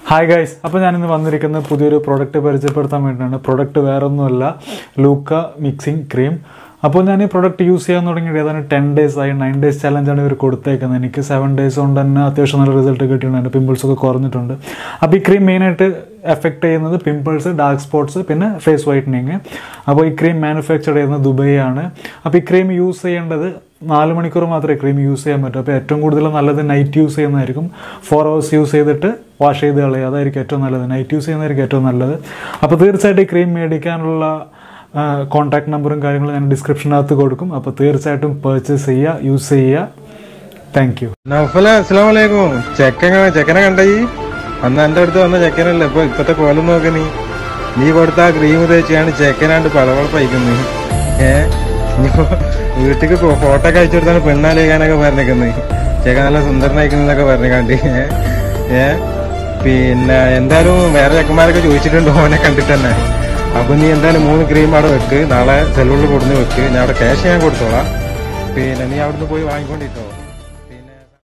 hi guys അപ്പോൾ ഞാനിന്ന് വന്നിരിക്കുന്ന പുതിയൊരു പ്രോഡക്റ്റ് പരിചയപ്പെടുത്താൻ വേണ്ടിയിട്ടാണ് പ്രോഡക്റ്റ് വേറൊന്നുമല്ല ലൂക്ക മിക്സിംഗ് ക്രീം അപ്പോൾ ഞാൻ ഈ പ്രോഡക്റ്റ് യൂസ് ചെയ്യാൻ തുടങ്ങിയിട്ട് ഏതാണ്ട് ടെൻ ഡേയ്സ് ആയി നയൻ ഡേയ്സ് ചലഞ്ചാണ് ഇവർ കൊടുത്തേക്കുന്നത് എനിക്ക് സെവൻ ഡേയ്സ് കൊണ്ട് തന്നെ അത്യാവശ്യം നല്ല റിസൾട്ട് കിട്ടിയിട്ടുണ്ട് എൻ്റെ പിമ്പിൾസ് ഒക്കെ കുറഞ്ഞിട്ടുണ്ട് അപ്പോൾ ഈ ക്രീം മെയിനായിട്ട് എഫക്റ്റ് ചെയ്യുന്നത് പിമ്പിൾസ് ഡാർക്ക് സ്പോട്ട്സ് പിന്നെ ഫേസ് വൈറ്റനിങ് അപ്പോൾ ഈ ക്രീം മാനുഫാക്ചർ ചെയ്യുന്നത് ദുബൈ ആണ് അപ്പോൾ ഈ ക്രീം യൂസ് ചെയ്യേണ്ടത് നാല് മണിക്കൂർ മാത്രമേ ക്രീം യൂസ് ചെയ്യാൻ പറ്റൂ അപ്പോൾ ഏറ്റവും കൂടുതൽ നല്ലത് നൈറ്റ് യൂസ് ചെയ്യുന്നതായിരിക്കും ഫോർ അവേഴ്സ് യൂസ് ചെയ്തിട്ട് വാഷ് ചെയ്ത് കളയുക അതായിരിക്കും ഏറ്റവും നല്ലത് നൈറ്റ് യൂസ് ചെയ്യുന്നതായിരിക്കും ഏറ്റവും നല്ലത് അപ്പോൾ തീർച്ചയായിട്ടും ഈ ക്രീം മേടിക്കാനുള്ള കോൺടാക്ട് നമ്പറും കാര്യങ്ങളും ഞാൻ ഡിസ്ക്രിപ്ഷനകത്ത് കൊടുക്കും അപ്പോൾ തീർച്ചയായിട്ടും പർച്ചേസ് ചെയ്യുക യൂസ് ചെയ്യുക താങ്ക് യു നൗഫല അസ്സലാം വലൈക്കും ചെക്കൻ ചെക്കനെ കണ്ടായി അന്ന് എന്റെ അടുത്ത് വന്ന ചെക്കനല്ലേ ഇപ്പൊ ഇപ്പത്തെ കോലം നോക്ക നീ നീ കൊടുത്ത ആ ക്രീം തേച്ചാണ് ചെക്കനാണ്ട് പളവളപ്പയക്കുന്നത് ഏ ഇനിയിപ്പോ വീട്ടിക്ക് ഫോട്ടോ ഒക്കെ അയച്ചു കൊടുത്താണ് പെണ്ണാലേക്കാനൊക്കെ പറഞ്ഞേക്കുന്നത് ചെക്കൻ നല്ല സുന്ദരനായിക്കുന്നൊക്കെ പറഞ്ഞു കണ്ട് ഏ പിന്നെ എന്തായാലും വേറെ ചെക്കന്മാരൊക്കെ ചോദിച്ചിട്ടുണ്ട് ഓനെ കണ്ടിട്ട് തന്നെ അപ്പൊ നീ എന്തായാലും മൂന്ന് ക്രീം അവിടെ വെക്ക് നാളെ സെലൂണിൽ കൊടുന്ന് വെക്ക് ഞാൻ അവിടെ ക്യാഷ് ഞാൻ കൊടുത്തോളാം പിന്നെ നീ അവിടുന്ന് പോയി വാങ്ങിക്കൊണ്ടിട്ടോ